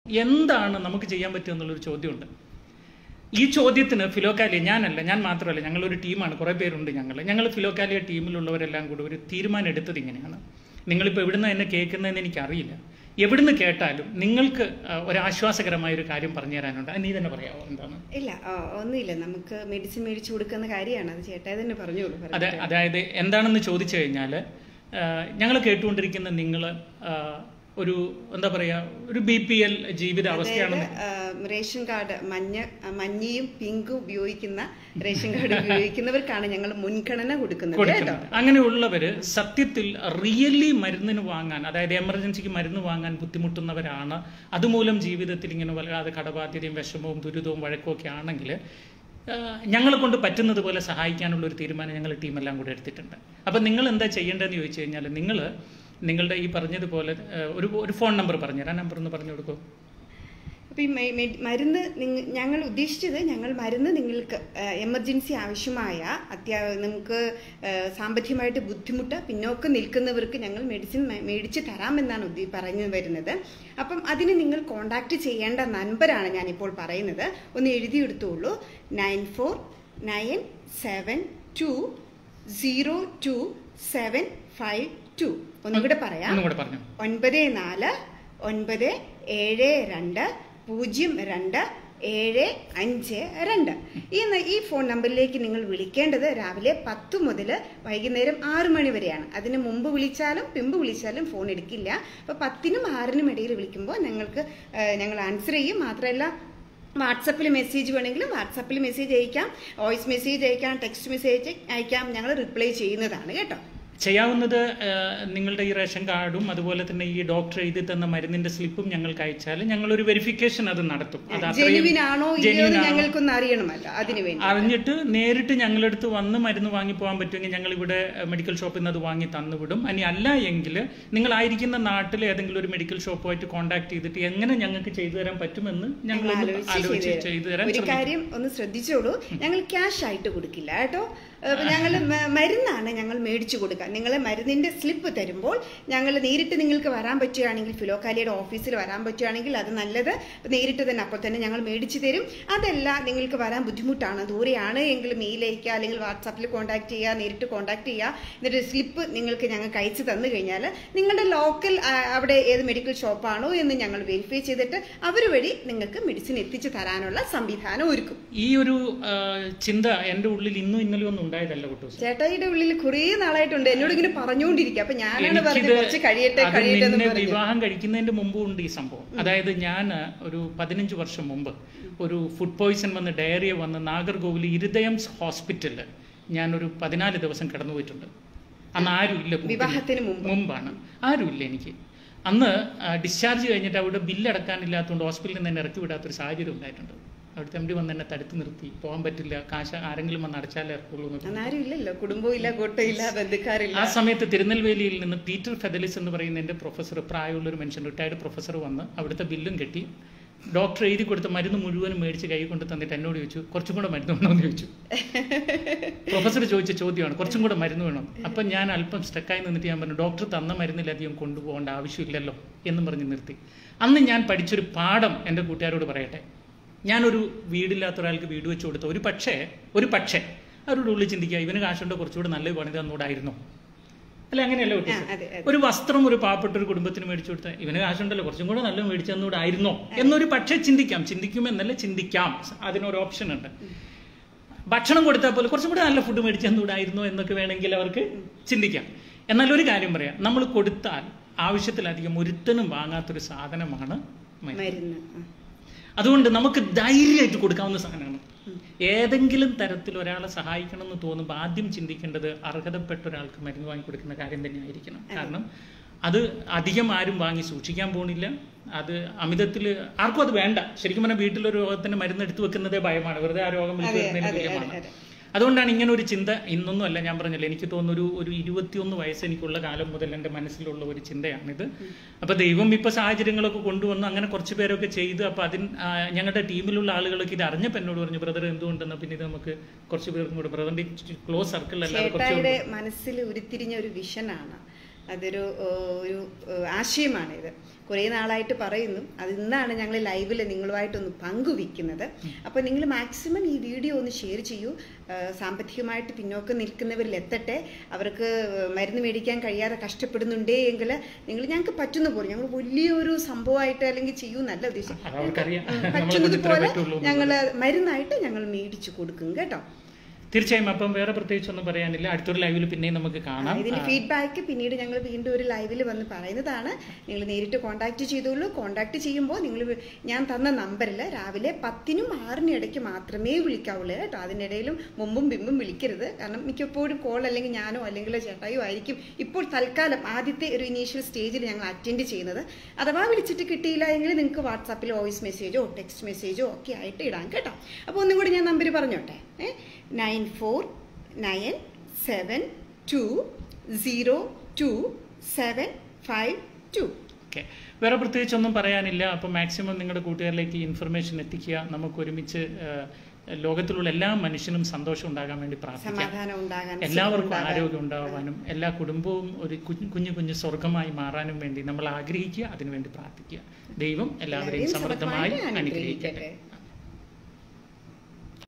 എന്താണ് നമുക്ക് ചെയ്യാൻ പറ്റുക എന്നുള്ളൊരു ചോദ്യമുണ്ട് ഈ ചോദ്യത്തിന് ഫിലോക്കാലിയ ഞാനല്ല ഞാൻ മാത്രമല്ല ഞങ്ങളൊരു ടീമാണ് കുറേ പേരുണ്ട് ഞങ്ങൾ ഞങ്ങൾ ഫിലോക്കാലിയ ടീമിലുള്ളവരെല്ലാം കൂടി ഒരു തീരുമാനം എടുത്തത് ഇങ്ങനെയാണ് നിങ്ങളിപ്പോൾ എവിടുന്ന് എന്നെ കേൾക്കുന്നതെന്ന് എനിക്കറിയില്ല എവിടുന്ന് കേട്ടാലും നിങ്ങൾക്ക് ആ, ഒരു ആശ്വാസകരമായ ഒരു കാര്യം പറഞ്ഞു തരാനുണ്ട് അത് നീ തന്നെ പറയാമോ എന്താണ് ഇല്ല ആ, ഒന്നുമില്ല നമുക്ക് മെഡിസിൻ മേടിച്ചു കൊടുക്കുന്ന കാര്യമാണ് അത് ചേട്ടായി തന്നെ പറഞ്ഞോളൂ അതെ അതായത് എന്താണെന്ന് ചോദിച്ചു കഴിഞ്ഞാൽ ഞങ്ങൾ കേട്ടുകൊണ്ടിരിക്കുന്ന നിങ്ങൾ ഒരു എന്താ പറയുക ഒരു ബി പി എൽ ജീവിത അവസ്ഥയാണെന്ന് ആ, റേഷൻ കാർഡ് മഞ്ഞ ആ, മഞ്ഞയും പിങ്കും ഉപയോഗിക്കുന്ന റേഷൻ കാർഡ് ഉപയോഗിക്കുന്നവർക്കാണ് ഞങ്ങൾ മുൻഗണന കൊടുക്കുന്നത് കേട്ടോ കൊടുക്കുന്നത് അങ്ങനെയുള്ളവര് സത്യത്തിൽ റിയലി മരുന്നിന് വാങ്ങാൻ അതായത് എമർജൻസിക്ക് മരുന്ന് വാങ്ങാൻ ബുദ്ധിമുട്ടുന്നവരാണ് അതുമൂലം ജീവിതത്തിൽ ഇങ്ങനെ വല്ലാതെ കടബാധ്യതയും വിഷമവും ദുരിതവും വഴക്കവും ഒക്കെ ആണെങ്കിൽ ഞങ്ങളെ കൊണ്ട് പറ്റുന്നത് പോലെ സഹായിക്കാനുള്ള ഒരു തീരുമാനം ഞങ്ങൾ ടീമെല്ലാം കൂടെ എടുത്തിട്ടുണ്ട് അപ്പം നിങ്ങൾ എന്താ ചെയ്യേണ്ടതെന്ന് ചോദിച്ചു കഴിഞ്ഞാൽ നിങ്ങൾ നിങ്ങളുടെ ഈ പറഞ്ഞതുപോലെ ആ, ഒരു ഒരു ഫോൺ നമ്പർ പറഞ്ഞുതരാം നമ്പർ ഒന്ന് പറഞ്ഞു കൊടുക്കൂ അപ്പോൾ ഈ മെ- മെ- മരുന്ന് നിങ്ങ- ഞങ്ങൾ ഉദ്ദേശിച്ചത് ഞങ്ങൾ മരുന്ന് നിങ്ങൾക്ക് എമർജൻസി ആവശ്യമായ അത്യാ നമുക്ക് ആ, സാമ്പത്തികമായിട്ട് ബുദ്ധിമുട്ട് പിന്നോക്കം നിൽക്കുന്നവർക്ക് ഞങ്ങൾ മെഡിസിൻ മേ- മേടിച്ച് തരാമെന്നാണ് ഉദ്ദേ പറഞ്ഞു വരുന്നത് അപ്പം അതിന് നിങ്ങൾ കോണ്ടാക്ട് ചെയ്യേണ്ട നമ്പറാണ് ഞാനിപ്പോൾ പറയുന്നത് ഒന്ന് എഴുതിയെടുത്തോളൂ nine four nine seven two zero two seven five two ഒന്നുകൂടെ പറയാം ഒന്നും കൂടെ പറഞ്ഞു ഒൻപത് നാല് ഒൻപത് ഏഴ് രണ്ട് പൂജ്യം രണ്ട് ഏഴ് അഞ്ച് രണ്ട് ഈ ന- ഈ ഫോൺ നമ്പറിലേക്ക് നിങ്ങൾ വിളിക്കേണ്ടത് രാവിലെ പത്ത് മുതൽ വൈകുന്നേരം ആറ് മണി വരെയാണ് അതിന് മുമ്പ് വിളിച്ചാലും പിമ്പ് വിളിച്ചാലും ഫോൺ എടുക്കില്ല അപ്പോൾ പത്തിനും ആറിനും ഇടയിൽ വിളിക്കുമ്പോൾ ഞങ്ങൾക്ക് ആ, ഞങ്ങൾ ആൻസർ ചെയ്യും മാത്രമല്ല വാട്സപ്പിൽ മെസ്സേജ് വേണമെങ്കിൽ വാട്സപ്പിൽ മെസ്സേജ് അയക്കാം വോയിസ് മെസ്സേജ് അയക്കാം ടെക്സ്റ്റ് മെസ്സേജ് അയക്കാം ഞങ്ങൾ റിപ്ലൈ ചെയ്യുന്നതാണ് കേട്ടോ ചെയ്യാവുന്നത് ആ, നിങ്ങളുടെ ഈ റേഷൻ കാർഡും അതുപോലെ തന്നെ ഈ ഡോക്ടർ എഴുതി തന്ന മരുന്നിന്റെ സ്ലിപ്പും ഞങ്ങൾക്ക് അയച്ചാൽ ഞങ്ങൾ ഒരു വെരിഫിക്കേഷൻ അത് നടത്തും അത് അത്രയും ജെനുവിൻ ആണോ ഇല്ലയോ genuine എന്ന് ആണോ? ഞങ്ങൾക്കൊന്ന് അറിയണമല്ലോ അതിനു വേണ്ടി അറിഞ്ഞിട്ട് നേരിട്ട് ഞങ്ങളടുത്ത് വന്ന് മരുന്ന് വാങ്ങി പോകാൻ പറ്റുമെങ്കിൽ ഞങ്ങൾ ഇവിടെ മെഡിക്കൽ ഷോപ്പിൽ നിന്ന് അത് വാങ്ങി തന്നുവിടും ഇനി അല്ല എങ്കിൽ നിങ്ങളായിരിക്കുന്ന നാട്ടിൽ ഏതെങ്കിലും ഒരു മെഡിക്കൽ ഷോപ്പുമായിട്ട് കോൺടാക്ട് ചെയ്തിട്ട് എങ്ങനെ ഞങ്ങൾക്ക് ചെയ്തു തരാൻ പറ്റുമെന്ന് ഞങ്ങൾ ഞങ്ങൾ ഒന്ന് ആലോചിച്ച് ആലോചിച്ച് ചെയ്തു ചെയ്തു തരാം. തരാൻ ഒരു ശ്രമിക്കും കാര്യം ഒന്ന് ശ്രദ്ധിച്ചോളൂ ഞങ്ങൾ ക്യാഷ് ആയിട്ട് കൊടുക്കില്ല കേട്ടോ ഞങ്ങൾ മരുന്നാണ് ഞങ്ങൾ മേടിച്ചു കൊടുക്കുക നിങ്ങൾ മരുന്നിന്റെ സ്ലിപ്പ് തരുമ്പോൾ ഞങ്ങൾ നേരിട്ട് നിങ്ങൾക്ക് വരാൻ പറ്റുകയാണെങ്കിൽ ഫിലോക്കാലിയുടെ ഓഫീസിൽ വരാൻ പറ്റുകയാണെങ്കിൽ അത് നല്ലത് നേരിട്ട് തന്നെ അപ്പോൾ തന്നെ ഞങ്ങൾ മേടിച്ചു തരും അതല്ല നിങ്ങൾക്ക് വരാൻ ബുദ്ധിമുട്ടാണ് ദൂരെയാണ് എങ്കിൽ മെയിൽ അയക്കുക അല്ലെങ്കിൽ വാട്സാപ്പിൽ കോൺടാക്ട് ചെയ്യുക നേരിട്ട് കോൺടാക്ട് ചെയ്യുക എന്നിട്ട് സ്ലിപ്പ് നിങ്ങൾക്ക് ഞങ്ങൾക്ക് അയച്ചു തന്നു കഴിഞ്ഞാൽ നിങ്ങളുടെ ലോക്കൽ അവിടെ ഏത് മെഡിക്കൽ ഷോപ്പാണോ എന്ന് ഞങ്ങൾ വെരിഫൈ ചെയ്തിട്ട് അവർ വഴി നിങ്ങൾക്ക് മെഡിസിൻ എത്തിച്ചു തരാനുള്ള സംവിധാനം ഒരുക്കും ഈ ഒരു ആ, ചിന്ത എൻ്റെ ഉള്ളിൽ ഇന്നും ഇന്നലെ ഒന്നും ഉണ്ടായതല്ല കുട്ടൂസ് ചേട്ടായിയുടെ ഉള്ളിൽ കുറേ നാളായിട്ടുണ്ട് എന്നോട് ഇങ്ങനെ പറഞ്ഞുകൊണ്ടിരിക്കുക അപ്പൊ ഞാനാണ് പറഞ്ഞത് എനിക്കിത് കുറച്ച് കഴിയട്ടെ അത് കഴിയട്ടെ എന്ന് നിന്നെ പറഞ്ഞു വിവാഹം കഴിക്കുന്നതിന്റെ മുമ്പും ഉണ്ട് ഈ സംഭവം അതായത് ഞാൻ ഒരു പതിനഞ്ച് വർഷം മുമ്പ് ഒരു ഫുഡ് പോയിസൺ വന്ന് ഡയറിയ വന്ന് നാഗർകോവിൽ ഇരുദയംസ് ഹോസ്പിറ്റലിൽ ഞാൻ ഒരു പതിനാല് ദിവസം കിടന്നു പോയിട്ടുണ്ട് അന്ന് ആരും ഇല്ല കൂട്ടിന്. വിവാഹത്തിന് മുമ്പ് മുമ്പാണ് ആരുമില്ല എനിക്ക് അന്ന് ഡിസ്ചാർജ് കഴിഞ്ഞിട്ട് അവിടെ ബില്ല് അടക്കാനില്ലാത്തതുകൊണ്ട് ഹോസ്പിറ്റലിൽ നിന്ന് എന്നെ ഇറക്കി വിടാത്തൊരു സാഹചര്യം ഉണ്ടായിട്ടുണ്ട് അവിടുത്തെ എം ഡി വന്ന് എന്നെ തടുത്ത് നിർത്തി പോകാൻ പറ്റില്ല കാശ് ആരെങ്കിലും വന്ന് അടച്ചാലേ ഇറക്കുള്ളൂ എന്ന് പറഞ്ഞു. അന്നാരും ഇല്ലല്ലോ കുടുംബവും ഇല്ല കൂട്ടമില്ല ബന്ധുക്കാരില്ല ആ സമയത്ത് തിരുനെൽവേലിയിൽ നിന്ന് പീറ്റർ ഫെദലിസ് എന്ന് പറയുന്ന എൻ്റെ പ്രൊഫസർ പ്രായമുള്ള ഒരു മനുഷ്യൻ റിട്ടയർഡ് പ്രൊഫസർ വന്ന് അവിടുത്തെ ബില്ലും കെട്ടി ഡോക്ടർ എഴുതി കൊടുത്ത മരുന്ന് മുഴുവനും മേടിച്ച് കൈ കൊണ്ട് തന്നിട്ട് എന്നോട് ചോദിച്ചു കുറച്ചും കൂടെ മരുന്ന് വേണമെന്ന് ചോദിച്ചു പ്രൊഫസർ ചോദിച്ച ചോദ്യമാണ് കുറച്ചും കൂടെ മരുന്ന് വേണം അപ്പം ഞാൻ അല്പം സ്റ്റക്കായി നിന്നിട്ട് ഞാൻ പറഞ്ഞു ഡോക്ടർ തന്ന മരുന്നിലധികം കൊണ്ടുപോകേണ്ട ആവശ്യമില്ലല്ലോ എന്നും പറഞ്ഞ് നിർത്തി അന്ന് ഞാൻ പഠിച്ചൊരു പാഠം എൻ്റെ കൂട്ടുകാരോട് പറയട്ടെ ഞാനൊരു വീടില്ലാത്ത ഒരാൾക്ക് വീട് വെച്ച് കൊടുത്ത ഒരു പക്ഷേ ഒരു പക്ഷേ അവരുടെ ഉള്ളിൽ ചിന്തിക്കുക ഇവന് കാശുണ്ടോ കുറച്ചുകൂടി നല്ല പണി തന്നൂടായിരുന്നോ അല്ല അങ്ങനെയല്ല ആ, കുട്ടി അതെ അതെ ഒരു വസ്ത്രം ഒരു പാവപ്പെട്ട ഒരു കുടുംബത്തിന് മേടിച്ചു കൊടുത്താൽ ഇവന് കാശുണ്ടല്ലോ കുറച്ചും കൂടെ നല്ല മേടിച്ചു തന്നൂടായിരുന്നോ എന്നൊരു പക്ഷേ ചിന്തിക്കാം ചിന്തിക്കുമെന്നല്ല ചിന്തിക്കാം അതിനൊരു ഓപ്ഷൻ ഉണ്ട് ഭക്ഷണം കൊടുത്താൽ പോലും കുറച്ചും കൂടെ നല്ല ഫുഡ് മേടിച്ചു തന്നൂടായിരുന്നോ എന്നൊക്കെ വേണമെങ്കിൽ അവർക്ക് ചിന്തിക്കാം എന്നാൽ ഒരു കാര്യം പറയാം നമ്മൾ കൊടുത്താൽ ആവശ്യത്തിലധികം ഒരുത്തനും വാങ്ങാത്തൊരു സാധനമാണ് മരുന്ന്. മരുന്ന് ആ. അതുകൊണ്ട് നമുക്ക് ധൈര്യമായിട്ട് കൊടുക്കാവുന്ന സാധനമാണ് ഏതെങ്കിലും തരത്തിൽ ഒരാളെ സഹായിക്കണം എന്ന് തോന്നുമ്പോൾ ആദ്യം ചിന്തിക്കേണ്ടത് അർഹതപ്പെട്ട ഒരാൾക്ക് മരുന്ന് വാങ്ങി കൊടുക്കുന്ന കാര്യം തന്നെ ആയിരിക്കണം കാരണം അത് അധികം ആരും വാങ്ങി സൂക്ഷിക്കാൻ പോണില്ല അത് അമിതത്തിൽ ആർക്കും അത് വേണ്ട ശരിക്കും പറഞ്ഞാൽ വീട്ടിലൊരു രോഗത്തിന് മരുന്ന് എടുത്തു വെക്കുന്നതേ ഭയമാണ് വെറുതെ ആ രോഗം വിളിച്ചു അതെ, വരുന്നതിന് അതെ, തുല്യമാണ് അതെ, അതുകൊണ്ടാണ് ഇങ്ങനെ ഒരു ചിന്ത ഇന്നൊന്നും അല്ല ഞാൻ പറഞ്ഞില്ല എനിക്ക് തോന്നുന്നു ഒരു ഒരു ഇരുപത്തിയൊന്ന് വയസ്സ് എനിക്കുള്ള കാലം മുതൽ എൻ്റെ മനസ്സിലുള്ള ഒരു ചിന്തയാണിത് അപ്പൊ ദൈവം ഇപ്പൊ സാഹചര്യങ്ങളൊക്കെ കൊണ്ടുവന്നു അങ്ങനെ കുറച്ച് പേരൊക്കെ ചെയ്ത് അപ്പൊ അതിന് ആ, ഞങ്ങളുടെ ടീമിലുള്ള ആളുകളൊക്കെ ഇത് അറിഞ്ഞപ്പോൾ എന്നോട് പറഞ്ഞു ബ്രദർ എന്തുകൊണ്ടെന്ന് പിന്നെ ഇത് നമുക്ക് കുറച്ച് പേർക്കും കൂടെ ബ്രദറിന്റെ ക്ലോസ് സർക്കിളിലല്ലാതെ കുറച്ച് ചേട്ടായിയുടെ മനസ്സിൽ ഉരുത്തിരിഞ്ഞ ഒരു വിഷനാണ് അതൊരു ഏഹ്, ഒരു ഏഹ്, ആശയമാണിത് കുറേ നാളായിട്ട് പറയുന്നു അത് ഇന്നാണ് ഞങ്ങൾ ലൈവിൽ നിങ്ങളുമായിട്ടൊന്ന് പങ്കുവെക്കുന്നത് അപ്പോൾ നിങ്ങൾ മാക്സിമം ഈ വീഡിയോ ഒന്ന് ഷെയർ ചെയ്യൂ ഏഹ്, സാമ്പത്തികമായിട്ട് പിന്നോക്കം നിൽക്കുന്നവരിൽ എത്തട്ടെ അവർക്ക് മരുന്ന് മേടിക്കാൻ കഴിയാതെ കഷ്ടപ്പെടുന്നുണ്ടേ എങ്കിൽ നിങ്ങൾ ഞങ്ങൾക്ക് പറ്റുന്ന പോലെ ഞങ്ങൾ വലിയൊരു സംഭവമായിട്ട് അല്ലെങ്കിൽ ചെയ്യൂന്നല്ല ഉദ്ദേശിച്ചത് അത് അവർക്കറിയാം. ഉം, നമ്മളെ പറ്റുന്നത് കൊണ്ട് ഇത്രേ പോലെ പറ്റുള്ളൂ എന്നുള്ളത്. ഞങ്ങൾ മരുന്നായിട്ട് ഞങ്ങൾ മേടിച്ചു കൊടുക്കും കേട്ടോ തീർച്ചയായും അപ്പം വേറെ പ്രത്യേകിച്ചൊന്നും പറയാനില്ല അടുത്തൊരു ലൈവിൽ പിന്നെയും നമുക്ക് കാണാം ഇതിന്റെ ആ, ഫീഡ്ബാക്ക് പിന്നീട് ഞങ്ങൾ വീണ്ടും ഒരു ലൈവിൽ വന്ന് പറയുന്നതാണ് നിങ്ങൾ നേരിട്ട് കോൺടാക്ട് ചെയ്തോളൂ കോൺടാക്ട് ചെയ്യുമ്പോൾ നിങ്ങൾ ഞാൻ തന്ന നമ്പറിൽ രാവിലെ പത്തിനും ആറിനും ഇടയ്ക്ക് മാത്രമേ വിളിക്കാവുള്ളൂ കേട്ടോ അതിനിടയിലും മുമ്പും പിമ്പും വിളിക്കരുത് കാരണം മിക്കപ്പോഴും കോൾ അല്ലെങ്കിൽ ഞാനോ അല്ലെങ്കിൽ ചേട്ടായോ ആയിരിക്കും ഇപ്പോൾ തൽക്കാലം ആദ്യത്തെ ഒരു ഇനീഷ്യൽ സ്റ്റേജിൽ ഞങ്ങൾ അറ്റൻഡ് ചെയ്യുന്നത് അഥവാ വിളിച്ചിട്ട് കിട്ടിയില്ല എങ്കിൽ നിങ്ങൾക്ക് വാട്സാപ്പിൽ വോയിസ് മെസ്സേജോ ടെക്സ്റ്റ് മെസ്സേജോ ഒക്കെ ആയിട്ട് ഇടാം കേട്ടോ അപ്പോൾ ഒന്നും കൂടി ഞാൻ നമ്പർ പറഞ്ഞോട്ടെ nine four nine seven two zero two seven five two okay വേറെ പ്രത്യേകിച്ചൊന്നും പറയാനില്ല അപ്പോൾ മാക്സിമം നിങ്ങളുടെ കൂട്ടുകാരിലേക്ക് ഈ ഇൻഫർമേഷൻ എത്തിക്കുക നമുക്ക് ഒരുമിച്ച് ആ, ലോകത്തിലുള്ള എല്ലാ മനുഷ്യനും സന്തോഷം ഉണ്ടാകാൻ വേണ്ടി പ്രാർത്ഥിക്കാം സമാധാനം ഉണ്ടാകാൻ എല്ലാവർക്കും സുഖം ആരോഗ്യം ഉണ്ടാവാനും എല്ലാ കുടുംബവും ഒരു കുഞ്ഞു കുഞ്ഞു കുഞ്ഞു സ്വർഗമായി മാറാനും വേണ്ടി നമ്മൾ ആഗ്രഹിക്കുക അതിനുവേണ്ടി പ്രാർത്ഥിക്കുക ദൈവം എല്ലാവരെയും എല്ലാവരെയും സമൃദ്ധമായി സമൃദ്ധമായി അനുഗ്രഹിക്കട്ടെ അനുഗ്രഹിക്കട്ടെ